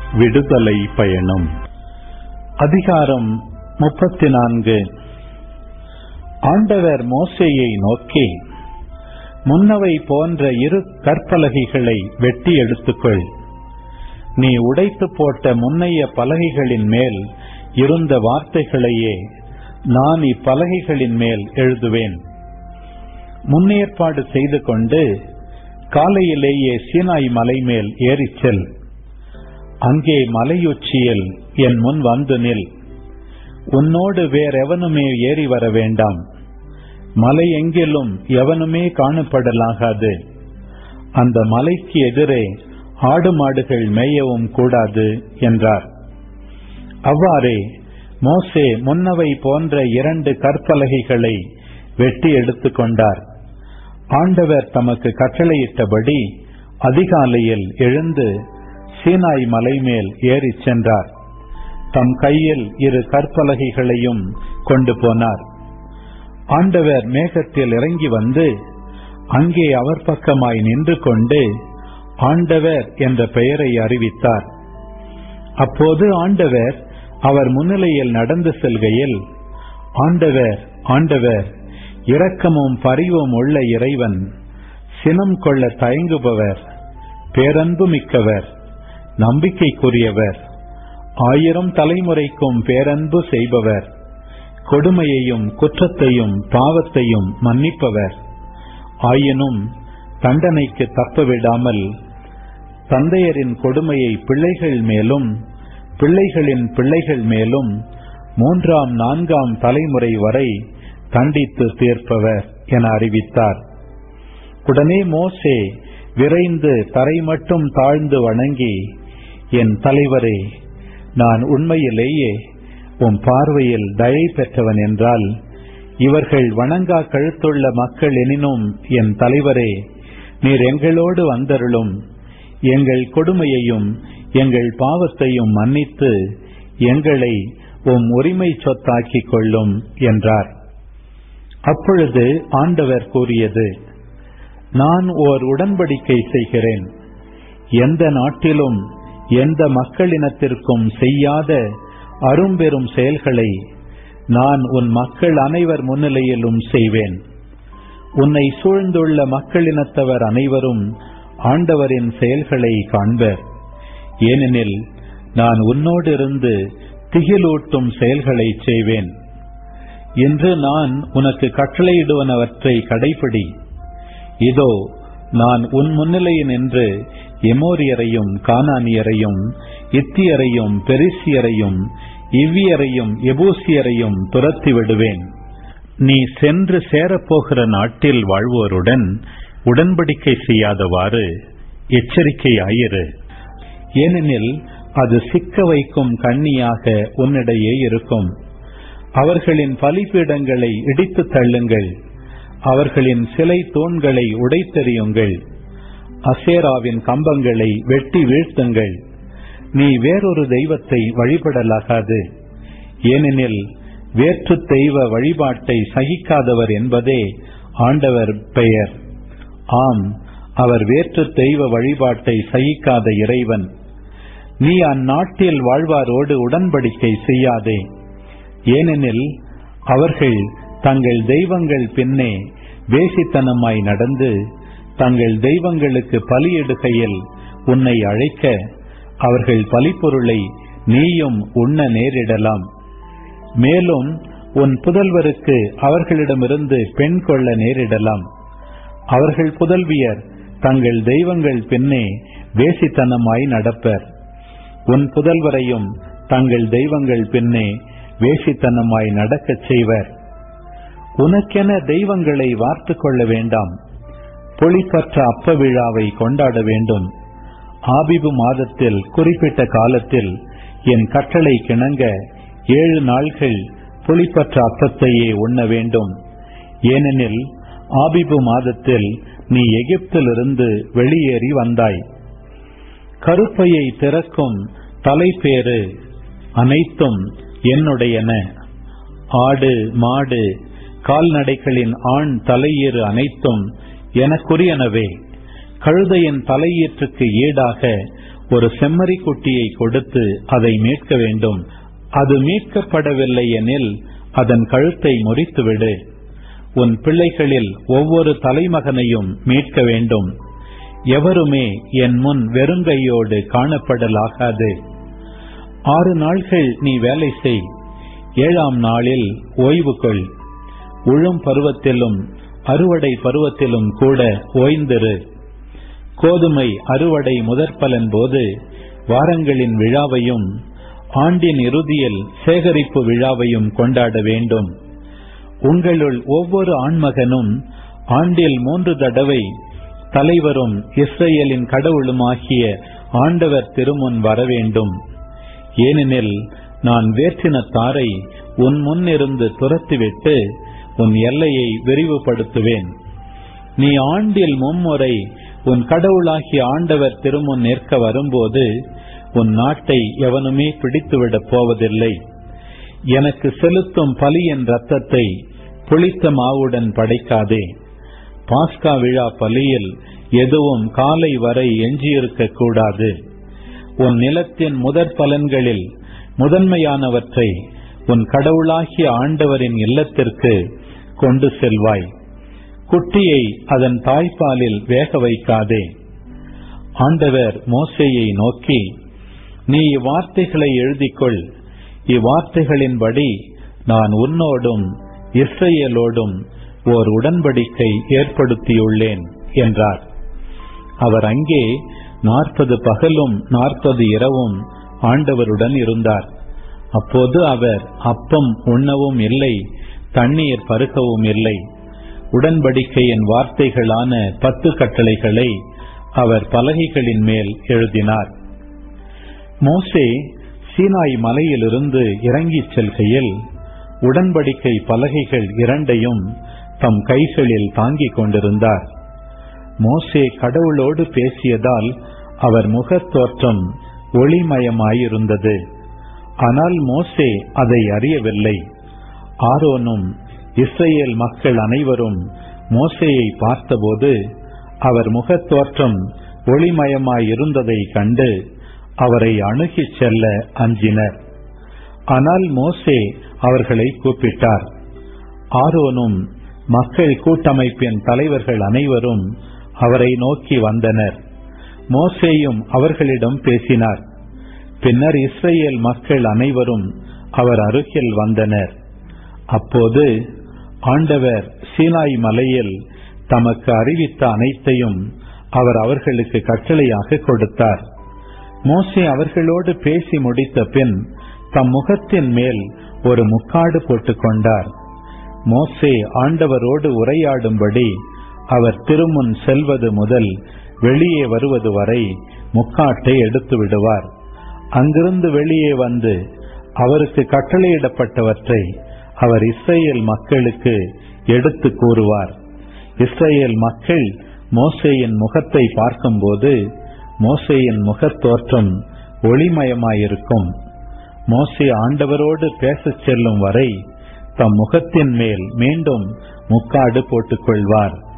விடுதலை பயணம் அதிகாரம் முப்பத்தி நான்கு ஆண்டவர் மோசேயை நோக்கி முன்னவை போன்ற இரு கற்பலகைகளை வெட்டி எடுத்துக்கொள் நீ உடைத்து போட்ட முன்னைய பலகைகளின் மேல் இருந்த வார்த்தைகளையே நான் இப்பலகைகளின் மேல் எழுதுவேன் முன்னேற்பாடு செய்து கொண்டு காலையிலேயே சீனாய் மலை மேல் ஏறிச் செல் அங்கே மலையுச்சியில் என் முன் வந்து நில் உன்னோடு வேறெவனுமே ஏறி வர வேண்டாம் மலை எங்கிலும் எவனுமே காணப்படலாகாது அந்த மலைக்கு எதிரே ஆடு மாடுகள் மேயவும் கூடாது என்றார் அவ்வாறே மோசே முன்னவை போன்ற இரண்டு கற்பலகைகளை வெட்டி எடுத்துக் கொண்டார் ஆண்டவர் தமக்கு கட்டளையிட்டபடி அதிகாலையில் எழுந்து சீனாய் மலை மேல் ஏறிச் சென்றார் தம் கையில் இரு கற்பலகைகளையும் கொண்டு போனார் ஆண்டவர் மேகத்தில் இறங்கி வந்து அங்கே அவர் பக்கமாய் நின்று கொண்டு ஆண்டவர் என்ற பெயரை அறிவித்தார் அப்போது ஆண்டவர் அவர் முன்னிலையில் நடந்து செல்கையில் ஆண்டவர் ஆண்டவர் இரக்கமும் பரிவும் உள்ள இறைவன் சினம் கொள்ள தயங்குபவர் பேரன்பு மிக்கவர் நம்பிக்கைக்குரியவர் ஆயிரம் தலைமுறைக்கும் பேரன்பு செய்பவர் கொடுமையையும் குற்றத்தையும் பாவத்தையும் மன்னிப்பவர் ஆயினும் தண்டனைக்கு தப்பவிடாமல் தந்தையரின் கொடுமையை பிள்ளைகள் மேலும் பிள்ளைகளின் பிள்ளைகள் மேலும் மூன்றாம் நான்காம் தலைமுறை வரை தண்டித்து தீர்ப்பவர் என அறிவித்தார் உடனே மோசே விரைந்து தரை மட்டும் தாழ்ந்து வணங்கி என் தலைவரே நான் உண்மையிலேயே உம் பார்வையில் தயை பெற்றவன் என்றால் இவர்கள் வணங்கா கழுத்துள்ள மக்கள் எனினும் என் தலைவரே நீர் எங்களோடு வந்தருளும் எங்கள் கொடுமையையும் எங்கள் பாவத்தையும் மன்னித்து எங்களை உம் உரிமை சொத்தாக்கிக் கொள்ளும் என்றார் அப்பொழுது ஆண்டவர் கூறியது நான் ஓர் உடன்படிக்கை செய்கிறேன் எந்த நாட்டிலும் எந்த மக்களினத்திற்கும் செய்யாத அரும்பெரும் செயல்களை நான் உன் மக்கள் அனைவர் முன்னிலையிலும் செய்வேன் உன்னை சூழ்ந்துள்ள மக்களினத்தவர் அனைவரும் ஆண்டவரின் செயல்களை காண்பர் ஏனெனில் நான் உன்னோடு இருந்து திகிலூட்டும் செயல்களை செய்வேன் இன்று நான் உனக்கு கட்டளையிடுவனவற்றை கடைபிடி இதோ நான் உன் முன்னிலையில் நின்று எமோரியரையும் கானானியரையும் இத்தியரையும் பெரிசியரையும் இவ்வியரையும் எபூசியரையும் துரத்தி விடுவேன் நீ சென்று சேரப்போகிற நாட்டில் வாழ்வோருடன் உடன்படிக்கை செய்யாதவாறு எச்சரிக்கையாயிரு ஏனெனில் அது சிக்க வைக்கும் கண்ணியாக உன்னிடையே இருக்கும் அவர்களின் பலிபீடங்களை இடித்து தள்ளுங்கள் அவர்களின் சிலை தூண்களை உடைத்தெறியுங்கள் அசேராவின் கம்பங்களை வெட்டி வீழ்த்துங்கள் நீ வேறொரு தெய்வத்தை வழிபடலாகாது ஏனெனில் வேற்று தெய்வ வழிபாட்டை சகிக்காதவர் என்பதே ஆண்டவர் பெயர் ஆம் அவர் வேற்று தெய்வ வழிபாட்டை சகிக்காத இறைவன் நீ அந்நாட்டில் வாழ்வாரோடு உடன்படிக்கை செய்யாதே ஏனெனில் அவர்கள் தங்கள் தெய்வங்கள் பின்னே வேசித்தனமாய் நடந்து தங்கள் தெய்வங்களுக்கு பலியிடுகையில் உன்னை அழைக்க அவர்கள் பலிப்பொருளை நீயும் உண்ண நேரிடலாம் மேலும் உன் புதல்வருக்கு அவர்களிடமிருந்து பெண் கொள்ள நேரிடலாம் அவர்கள் புதல்வியர் தங்கள் தெய்வங்கள் பின்னே வேசித்தனமாய் நடப்பர் உன் புதல்வரையும் தங்கள் தெய்வங்கள் பின்னே வேசித்தனமாய் நடக்கச் செய்வர் உனக்கென தெய்வங்களை வார்த்து கொள்ள வேண்டாம் பொழிப்பற்ற அப்ப விழாவை கொண்டாட வேண்டும் ஆபிபு மாதத்தில் குறிப்பிட்ட காலத்தில் என் கட்டளை கிணங்க ஏழு நாள்கள் புளிப்பற்ற அப்பத்தையே உண்ண வேண்டும் ஏனெனில் ஆபிபு மாதத்தில் நீ எகிப்திலிருந்து வெளியேறி வந்தாய் கருப்பையை திறக்கும் தலைப்பேறு அனைத்தும் என்னுடையன ஆடு மாடு கால்நடைகளின் ஆண் தலையீறு அனைத்தும் எனக்குரியனவே கழுதையின் தலையீற்றுக்கு ஈடாக ஒரு செம்மறி குட்டியை கொடுத்து அதை மீட்க வேண்டும் அது மீட்கப்படவில்லை எனில் அதன் கழுத்தை முறித்துவிடு உன் பிள்ளைகளில் ஒவ்வொரு தலைமகனையும் மீட்க வேண்டும் எவருமே என் முன் வெறுங்கையோடு காணப்படலாகாது ஆறு நாள்கள் நீ வேலை செய் ஏழாம் நாளில் ஓய்வு கொள் உழும் பருவத்திலும் அறுவடை பருவத்திலும் கூட ஓய்ந்திரு கோதுமை அறுவடை முதற்பலன் போது வாரங்களின் விழாவையும் ஆண்டின் இறுதியில் சேகரிப்பு விழாவையும் கொண்டாட வேண்டும் உங்களுள் ஒவ்வொரு ஆண்மகனும் ஆண்டில் மூன்று தடவை தலைவரும் இஸ்ரேலின் கடவுளுமாகிய ஆண்டவர் திருமுன் வரவேண்டும் ஏனெனில் நான் வேற்றினத்தாரை உன் முன்னிருந்து துரத்திவிட்டு உன் எல்லையை விரிவுபடுத்துவேன் நீ ஆண்டில் மும்முறை உன் கடவுளாகிய ஆண்டவர் திருமுன் நிற்க வரும்போது உன் நாட்டை எவனுமே பிடித்துவிடப் போவதில்லை எனக்கு செலுத்தும் பலியின் ரத்தத்தை புளித்த மாவுடன் படைக்காதே பாஸ்கா விழா பலியில் எதுவும் காலை வரை எஞ்சியிருக்க கூடாது உன் நிலத்தின் முதற் பலன்களில் முதன்மையானவற்றை உன் கடவுளாகிய ஆண்டவரின் இல்லத்திற்கு கொண்டு செல்வாய் குட்டியை அதன் தாய்ப்பாலில் வேக வைக்காதே ஆண்டவர் மோசையை நோக்கி நீ இவ்வார்த்தைகளை எழுதிக்கொள் இவ்வார்த்தைகளின்படி நான் உன்னோடும் இஸ்ரேலோடும் ஓர் உடன்படிக்கை ஏற்படுத்தியுள்ளேன் என்றார் அவர் அங்கே நாற்பது பகலும் நாற்பது இரவும் ஆண்டவருடன் இருந்தார் அப்போது அவர் அப்பம் உண்ணவும் இல்லை தண்ணீர் பருக்கவும் இல்லை உடன்படிக்கையின் வார்த்தைகளான பத்து கட்டளைகளை அவர் பலகைகளின் மேல் எழுதினார் மோசே சீனாய் மலையிலிருந்து இறங்கிச் செல்கையில் உடன்படிக்கை பலகைகள் இரண்டையும் தம் கைகளில் தாங்கிக் கொண்டிருந்தார் மோசே கடவுளோடு பேசியதால் அவர் முகத்தோற்றம் ஒளிமயமாயிருந்தது ஆனால் மோசே அதை அறியவில்லை ஆரோனும் இஸ்ரேல் மக்கள் அனைவரும் மோசேயை பார்த்தபோது அவர் முகத்தோற்றம் ஒளிமயமாயிருந்ததை கண்டு அவரை அணுகிச் செல்ல அஞ்சினர் ஆனால் மோசே அவர்களை கூப்பிட்டார் ஆரோனும் மக்கள் கூட்டமைப்பின் தலைவர்கள் அனைவரும் அவரை நோக்கி வந்தனர் மோசேயும் அவர்களிடம் பேசினார் பின்னர் இஸ்ரேல் மக்கள் அனைவரும் அவர் அருகில் வந்தனர் அப்போது ஆண்டவர் சீனாய் மலையில் தமக்கு அறிவித்த அனைத்தையும் அவர் அவர்களுக்கு கட்டளையாக கொடுத்தார் மோசே அவர்களோடு பேசி முடித்த பின் தம் முகத்தின் மேல் ஒரு முக்காடு போட்டுக் கொண்டார் மோசே ஆண்டவரோடு உரையாடும்படி அவர் திருமுன் செல்வது முதல் வெளியே வருவது வரை முக்காட்டை எடுத்து விடுவார் அங்கிருந்து வெளியே வந்து அவருக்கு கட்டளையிடப்பட்டவற்றை அவர் இஸ்ரேல் மக்களுக்கு எடுத்து கூறுவார் இஸ்ரேல் மக்கள் மோசேயின் முகத்தை பார்க்கும்போது மோசேயின் முகத்தோற்றம் ஒளிமயமாயிருக்கும் மோசே ஆண்டவரோடு பேசச் செல்லும் வரை தம் முகத்தின் மேல் மீண்டும் முக்காடு போட்டுக் கொள்வார்